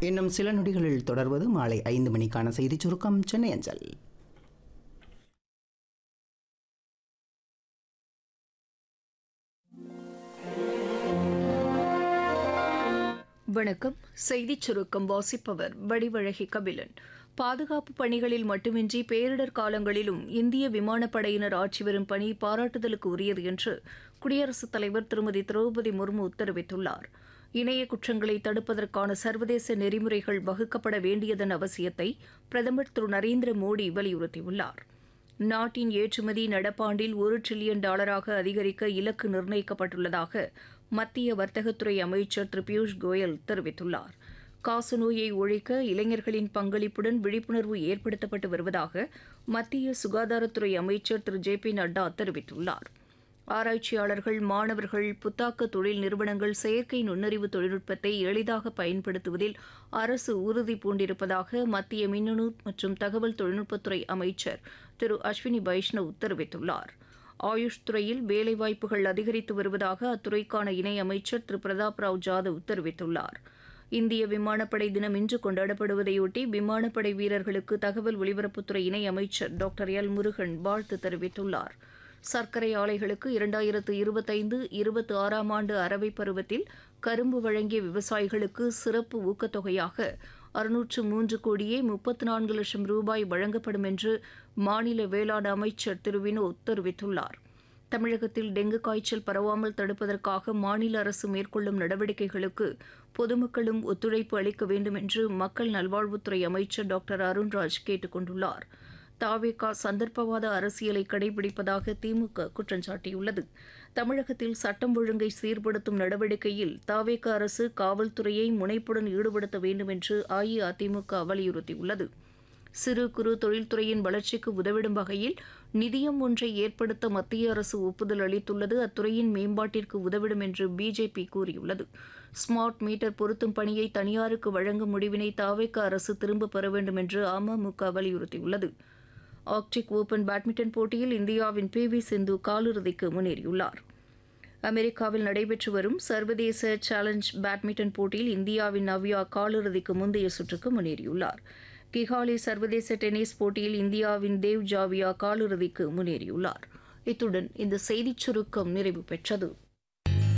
இன்னும் சில நொடிகளில் தொடர்வது மாலை ஐந்து மணிக்கான செய்திச் சுருக்கம் சென்னை அஞ்சல் வணக்கம் செய்திச் சுருக்கம் வாசிப்பவர் வடிவழகி கபிலன் பாதுகாப்பு பணிகளில் மட்டுமின்றி பேரிடர் காலங்களிலும் இந்திய விமானப்படையினர் ஆற்றி வரும் பணி பாராட்டுதலுக்கு உரியது என்று குடியரசுத் தலைவர் திருமதி திரௌபதி முர்மு தெரிவித்துள்ளார் இணைய குற்றங்களை தடுப்பதற்கான சர்வதேச நெறிமுறைகள் வகுக்கப்பட வேண்டியதன் அவசியத்தை பிரதமர் திரு நரேந்திர மோடி வலியுறுத்தியுள்ளார் நாட்டின் ஏற்றுமதி நடப்பாண்டில் ஒரு டிரில்லியன் டாலராக அதிகரிக்க இலக்கு நிர்ணயிக்கப்பட்டுள்ளதாக மத்திய வர்த்தகத்துறை அமைச்சர் திரு பியூஷ் கோயல் தெரிவித்துள்ளார் காசநோயை ஒழிக்க இளைஞர்களின் பங்களிப்புடன் விழிப்புணர்வு ஏற்படுத்தப்பட்டு வருவதாக மத்திய சுகாதாரத்துறை அமைச்சர் திரு ஜே பி நட்டா தெரிவித்துள்ளார் ஆராய்ச்சியாளர்கள் மாணவர்கள் புத்தாக்க தொழில் நிறுவனங்கள் செயற்கை நுண்ணறிவு தொழில்நுட்பத்தை எளிதாக பயன்படுத்துவதில் அரசு உறுதி பூண்டிருப்பதாக மத்திய மின்னணு மற்றும் தகவல் தொழில்நுட்பத்துறை அமைச்சர் திரு அஸ்வினி வைஷ்ணவ் தெரிவித்துள்ளார் ஆயுஷ் துறையில் வேலைவாய்ப்புகள் அதிகரித்து வருவதாக அத்துறைக்கான இணை அமைச்சர் திரு பிரதாப் ராவ் ஜாதவ் தெரிவித்துள்ளார் இந்திய விமானப்படை தினம் இன்று கொண்டாடப்படுவதையொட்டி விமானப்படை வீரர்களுக்கு தகவல் ஒலிபரப்புத்துறை இணை அமைச்சர் டாக்டர் எல் முருகன் வாழ்த்து தெரிவித்துள்ளார் சர்க்கரை ஆலைகளுக்கு இரண்டாயிரத்து இருபத்தைந்து இருபத்தி ஆறாம் ஆண்டு அரவை பருவத்தில் கரும்பு வழங்கிய விவசாயிகளுக்கு சிறப்பு ஊக்கத்தொகையாக அறுநூற்று மூன்று கோடியே முப்பத்து நான்கு லட்சம் ரூபாய் வழங்கப்படும் என்று மாநில வேளாண் அமைச்சர் திரு வினோத் தெரிவித்துள்ளார் தமிழகத்தில் டெங்கு காய்ச்சல் பரவாமல் தடுப்பதற்காக மாநில அரசு மேற்கொள்ளும் நடவடிக்கைகளுக்கு பொதுமக்களும் ஒத்துழைப்பு அளிக்க வேண்டும் என்று மக்கள் நல்வாழ்வுத்துறை அமைச்சர் டாக்டர் அருண்ராஜ் கேட்டுக் கொண்டுள்ளார் தாவேகா சந்தர்ப்பவாத அரசியலை கடைபிடிப்பதாக திமுக குற்றம் சாட்டியுள்ளது தமிழகத்தில் சட்டம் ஒழுங்கை சீர்படுத்தும் நடவடிக்கையில் தாவேக அரசு காவல்துறையை முனைப்புடன் ஈடுபடுத்த வேண்டும் என்று அஇஅதிமுக வலியுறுத்தியுள்ளது சிறு குறு தொழில்துறையின் வளர்ச்சிக்கு உதவிடும் வகையில் நிதியம் ஒன்றை ஏற்படுத்த மத்திய அரசு ஒப்புதல் அளித்துள்ளது அத்துறையின் மேம்பாட்டிற்கு உதவிடும் என்று பிஜேபி கூறியுள்ளது ஸ்மார்ட் மீட்டர் பொருத்தும் பணியை தனியாருக்கு வழங்கும் முடிவினை தாவேக அரசு திரும்பப் பெற வேண்டும் என்று அமமுக வலியுறுத்தியுள்ளது ஆர்க்டிக் ஓபன் பேட்மிண்டன் போட்டியில் இந்தியாவின் பி வி சிந்து காலிறுதிக்கு முன்னேறியுள்ளார் அமெரிக்காவில் நடைபெற்று வரும் சர்வதேச சேலஞ்ச் பேட்மிண்டன் போட்டியில் இந்தியாவின் நவ்யா காலிறுதிக்கு முந்தைய சுற்றுக்கு முன்னேறியுள்ளார் கிகாலி சர்வதேச டென்னிஸ் போட்டியில் இந்தியாவின் தேவ் ஜாவியா காலிறுதிக்கு முன்னேறியுள்ளார் இத்துடன் இந்த செய்திச் சுருக்கம் நிறைவு பெற்றது